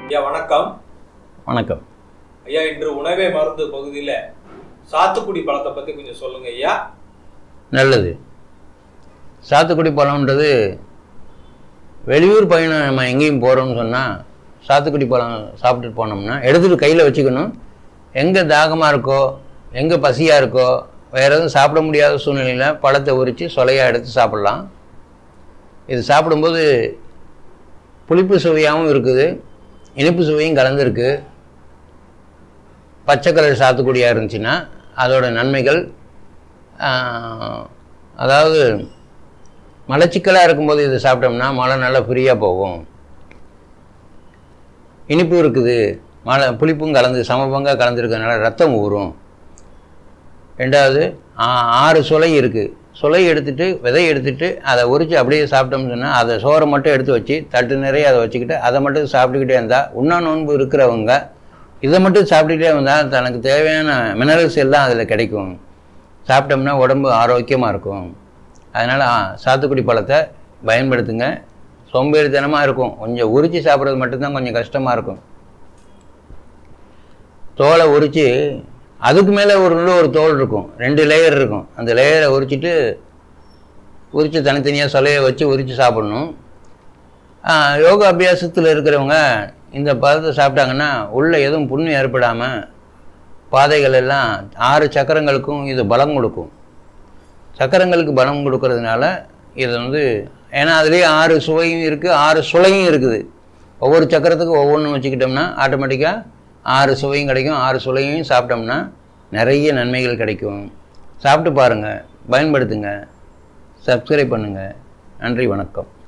ஐயா வணக்கம் வணக்கம் ஐயா இன்று உணவே மருந்து பகுதியில சாத்துக்குடி பழத்தை பத்தி கொஞ்சம் சொல்லுங்க ஐயா நல்லது சாத்துக்குடி பழம்ன்றது வெளியூர் பயணம் நம்ம எங்கேயும் போகிறோம்னு சொன்னால் சாத்துக்குடி பழம் சாப்பிட்டுட்டு போனோம்னா எடுத்துகிட்டு கையில் வச்சுக்கணும் எங்கே தாகமாக இருக்கோ எங்கே பசியாக இருக்கோ வேறு எதுவும் சாப்பிட முடியாத சூழ்நிலையில் பழத்தை உரித்து சொலையாக எடுத்து சாப்பிட்லாம் இது சாப்பிடும்போது புளிப்பு சுவையாகவும் இருக்குது இனிப்பு சுவையும் கலந்துருக்கு பச்சை கலர் சாத்துக்குடியாக இருந்துச்சுன்னா அதோட நன்மைகள் ஆஹ், அதாவது மலச்சிக்கலாக இருக்கும்போது இது சாப்பிட்டோம்னா மழை நல்லா ஃப்ரீயாக போகும் இனிப்பு இருக்குது மழை புளிப்பும் கலந்து சமபங்காக கலந்துருக்கறனால ரத்தம் ஊறும் ரெண்டாவது ஆ- ஆறு சுளை இருக்குது சுளை எடுத்துட்டு விதை எடுத்துட்டு அதை உரித்து அப்படியே சாப்பிட்டோம்னு சொன்னால் அதை சோறை மட்டும் எடுத்து வச்சு தட்டு நிறைய அதை வச்சுக்கிட்டு அதை மட்டும் சாப்பிட்டுக்கிட்டே இருந்தால் உண்ணா நோன்பு இருக்கிறவங்க இதை மட்டும் சாப்பிட்டுக்கிட்டே வந்தால் தனக்கு தேவையான மினரல்ஸ் எல்லாம் அதில் கிடைக்கும் சாப்பிட்டோம்னா உடம்பு ஆரோக்கியமாக இருக்கும் அதனால் சாத்துக்குடி பழத்தை பயன்படுத்துங்க சோம்பேறித்தனமாக இருக்கும் கொஞ்சம் உரித்து சாப்பிட்றது மட்டும்தான் கொஞ்சம் கஷ்டமாக இருக்கும் தோலை உரித்து அதுக்கு மேலே ஒரு உள்ள ஒரு தோல் இருக்கும் ரெண்டு லேயர் இருக்கும் அந்த லேயரை உரிச்சிட்டு உரித்து தனித்தனியாக சொலையை வச்சு உரித்து சாப்பிடணும் ஆஹ், யோகா அபியாசத்தில் இருக்கிறவங்க இந்த பழத்தை சாப்பிட்டாங்கன்னா உள்ளே எதுவும் புண்ணு ஏற்படாமல் பாதைகள் எல்லாம் ஆறு சக்கரங்களுக்கும் இது பலம் கொடுக்கும் சக்கரங்களுக்கு பலம் கொடுக்கறதுனால இது வந்து ஏன்னா அதுலேயே ஆறு சுவையும் இருக்குது ஆறு சுளையும் இருக்குது ஒவ்வொரு சக்கரத்துக்கும் ஒவ்வொன்றும் வச்சுக்கிட்டோம்னா ஆட்டோமேட்டிக்காக ஆறு சுவையும் கிடைக்கும் ஆறு சுளையும் சாப்பிட்டோம்னா நிறைய நன்மைகள் கிடைக்கும் சாப்பிட்டு பாருங்கள் பயன்படுத்துங்க சப்ஸ்கிரைப் பண்ணுங்கள் நன்றி வணக்கம்